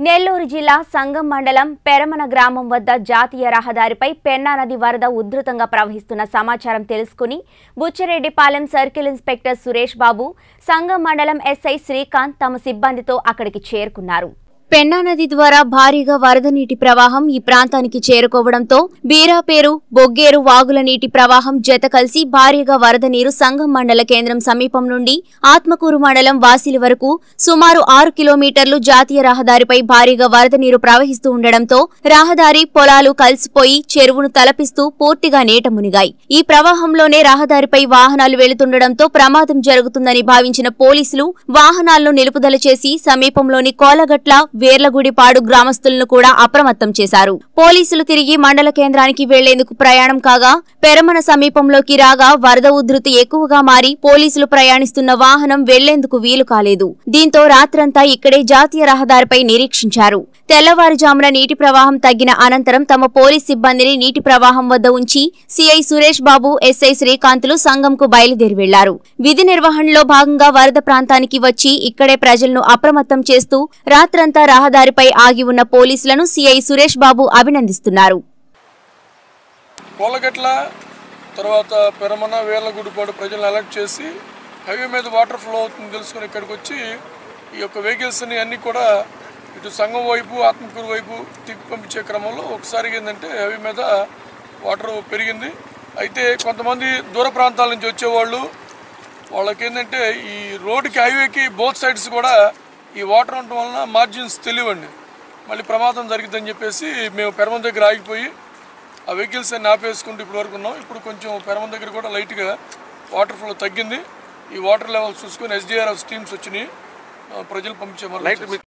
నెల్లూరు జిల్లా సంగం మండలం పెరమన గ్రామం వద్ద జాతీయ రహదారిపై పెన్నా నది వరద ఉధృతంగా ప్రవహిస్తున్న సమాచారం తెలుసుకుని బుచ్చిరెడ్డిపాలెం సర్కిల్ ఇన్స్పెక్టర్ సురేష్ బాబు సంగం మండలం ఎస్ఐ శ్రీకాంత్ తమ సిబ్బందితో అక్కడికి చేరుకున్నారు పెన్నా నది ద్వారా భారీగా వరద నీటి ప్రవాహం ఈ ప్రాంతానికి చేరుకోవడంతో బీరాపేరు బొగ్గేరు వాగుల నీటి ప్రవాహం జత కలిసి భారీగా వరద నీరు సంగం మండల కేంద్రం సమీపం నుండి ఆత్మకూరు మండలం వాసిలి వరకు సుమారు ఆరు కిలోమీటర్లు జాతీయ రహదారిపై భారీగా వరద నీరు ప్రవహిస్తూ ఉండడంతో రహదారి పొలాలు కలిసిపోయి చెరువును తలపిస్తూ పూర్తిగా నీట మునిగాయి ఈ ప్రవాహంలోనే రహదారిపై వాహనాలు వెళుతుండడంతో ప్రమాదం జరుగుతుందని భావించిన పోలీసులు వాహనాలను నిలుపుదల చేసి సమీపంలోని కోలగట్ల వేర్లగుడిపాడు గ్రామస్తులను కూడా అప్రమత్తం చేశారు పోలీసులు తిరిగి మండల కేంద్రానికి వెళ్లేందుకు ప్రయాణం కాగా పెరమన సమీపంలోకి రాగా వరద ఉధృతి ఎక్కువగా మారి పోలీసులు ప్రయాణిస్తున్న వాహనం వెళ్లేందుకు వీలు కాలేదు దీంతో రాత్రంతా ఇక్కడే జాతీయ రహదారిపై నిరీక్షించారు తెల్లవారుజామున నీటి ప్రవాహం తగ్గిన అనంతరం తమ పోలీస్ సిబ్బందిని నీటి ప్రవాహం వద్ద ఉంచి సిఐ సురేష్ బాబు ఎస్ఐ శ్రీకాంత్లు సంఘంకు బయలుదేరి వెళ్లారు విధి నిర్వహణలో భాగంగా వరద ప్రాంతానికి వచ్చి ఇక్కడే ప్రజలను అప్రమత్తం చేస్తూ రాత్రంతా రహదారిపై ఆగి ఉన్న పోలీసులను సిఐ సురేష్ బాబు అభినందిస్తున్నారు కోలగట్ల తర్వాత పెరమన వేర్లగుడిపాడు ప్రజలను అలర్ట్ చేసి హైవే మీద వాటర్ ఫ్లో అవుతుంది తెలుసుకొని ఇక్కడికి వచ్చి ఈ యొక్క వెహికల్స్ని అన్నీ కూడా ఇటు సంగం వైపు ఆత్మకూరు వైపు తిప్పి పంపించే క్రమంలో ఒకసారి ఏంటంటే హైవే మీద వాటర్ పెరిగింది అయితే కొంతమంది దూర ప్రాంతాల నుంచి వచ్చేవాళ్ళు వాళ్ళకి ఏంటంటే ఈ రోడ్డుకి హైవేకి బోత్ సైడ్స్ కూడా ఈ వాటర్ ఉండటం వలన మార్జిన్స్ తెలియవండి మళ్ళీ ప్రమాదం జరిగిద్దని చెప్పేసి మేము పెరమం దగ్గర ఆగిపోయి ఆ వెహికల్స్ అన్ని ఆపేసుకుంటూ ఇప్పుడు వరకు ఉన్నాం ఇప్పుడు కొంచెం పెరమం దగ్గర కూడా లైట్గా వాటర్ ఫ్లో తగ్గింది ఈ వాటర్ లెవెల్స్ చూసుకొని ఎస్డిఆర్ఎఫ్ టీమ్స్ వచ్చినాయి ఆ, ప్రజలు పంపించే